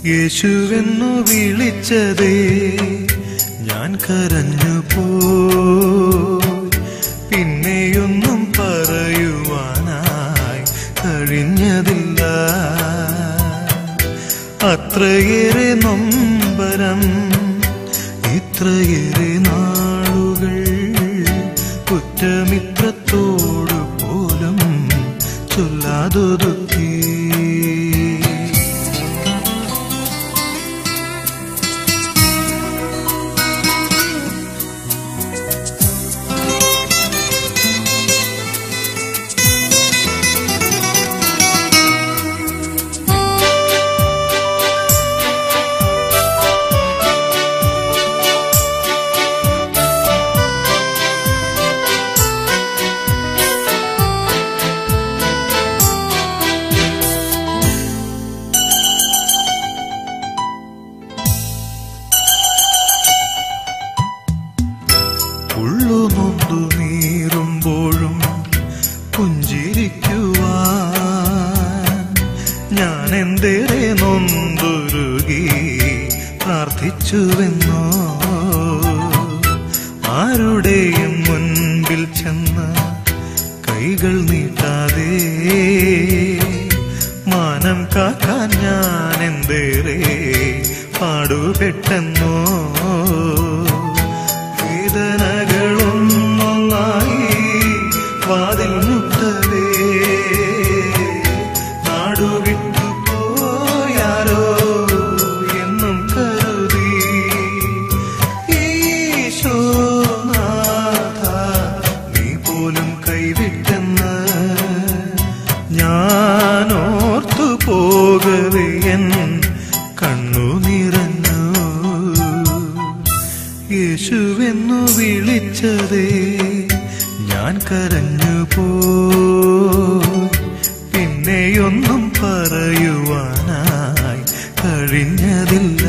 യേശുവെന്നു വിളിച്ചതേ ഞാൻ കരഞ്ഞു പോയി പിന്നെയൊന്നും പറയുവാനായി കഴിഞ്ഞതില്ല അത്രയേറെ നൊമ്പരം ഇത്രയേറെ നാളുകൾ കുറ്റമിത്രത്തോടു പോലും ചൊല്ലാതൊതുക്കി ഉള്ളു നൊന്തു നീറുമ്പോഴും പുഞ്ചിരിക്കുവാൻ ഞാൻ എന്തേറെ നൊന്തുരുകി പ്രാർത്ഥിച്ചുവെന്നോ ആരുടെയും മുൻപിൽ ചെന്ന് കൈകൾ നീട്ടാതെ മാനം കാക്കാൻ ഞാൻ എന്തേറെ പാടുപെട്ടെന്നോ വേദനകളൊന്നൊന്നായി വാതിൽ മുട്ടവേ നാടുവിട്ടു പോയാരോ എന്നും കരുതി ഈശോനാഥ നീ പോലും കൈവിട്ടെന്ന് ഞാൻ ഓർത്തു പോകവേ എൻ കണ്ണു നിറഞ്ഞു യേശുവെന്നു വിളിച്ചതേ ഞാൻ കരഞ്ഞു പോ പിന്നെയൊന്നും പറയുവാനായി കഴിഞ്ഞതില്ല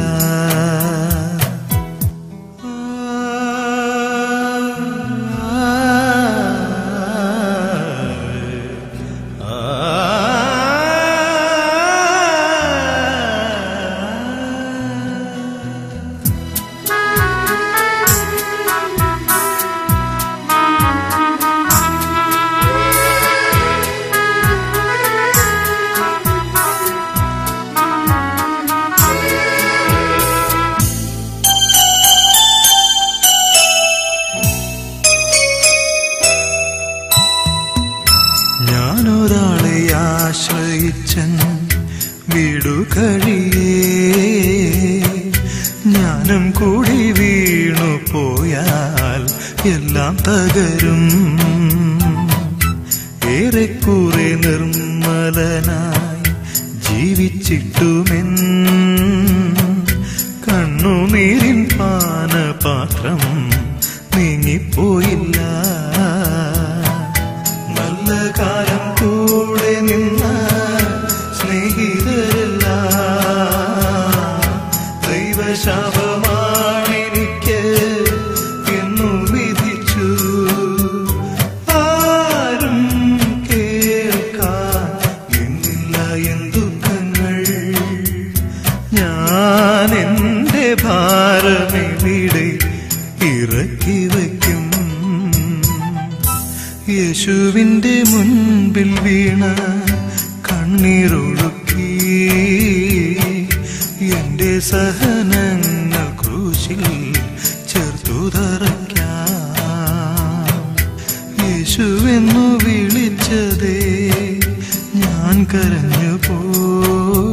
ഞാനൊരാളെ ആശ്രയിച്ചൻ വീടു കഴിയേ ഞാനും കൂടി വീണു പോയാൽ എല്ലാം തകരും ഏറെക്കുറെ നിർമ്മലനായി ജീവിച്ചിട്ടുമെൻ കണ്ണുനീരിൻ പാനപാത്രം നീങ്ങിപ്പോയില്ല നല്ല കാലം കൂടെ നിന്ന സ്നേഹിതരല്ല ദൈവശാപമാണെനിക്ക് എന്നു വിധിച്ചു ആരും കേൾക്കാൻ എന്നില്ല എൻ ദുഃഖങ്ങൾ ഞാൻ എന്റെ ഭാരമെവിടെ ഇറക്കി വയ്ക്കും യേശുവിന്റെ മുൻപിൽ വീണ കണ്ണീരൊഴുക്കി എന്റെ സഹനങ്ങൾ ക്രൂശിൽ ചേർത്തു തറയ്ക്കാം യേശുവെന്നു വിളിച്ചതേ ഞാൻ കരഞ്ഞു പോ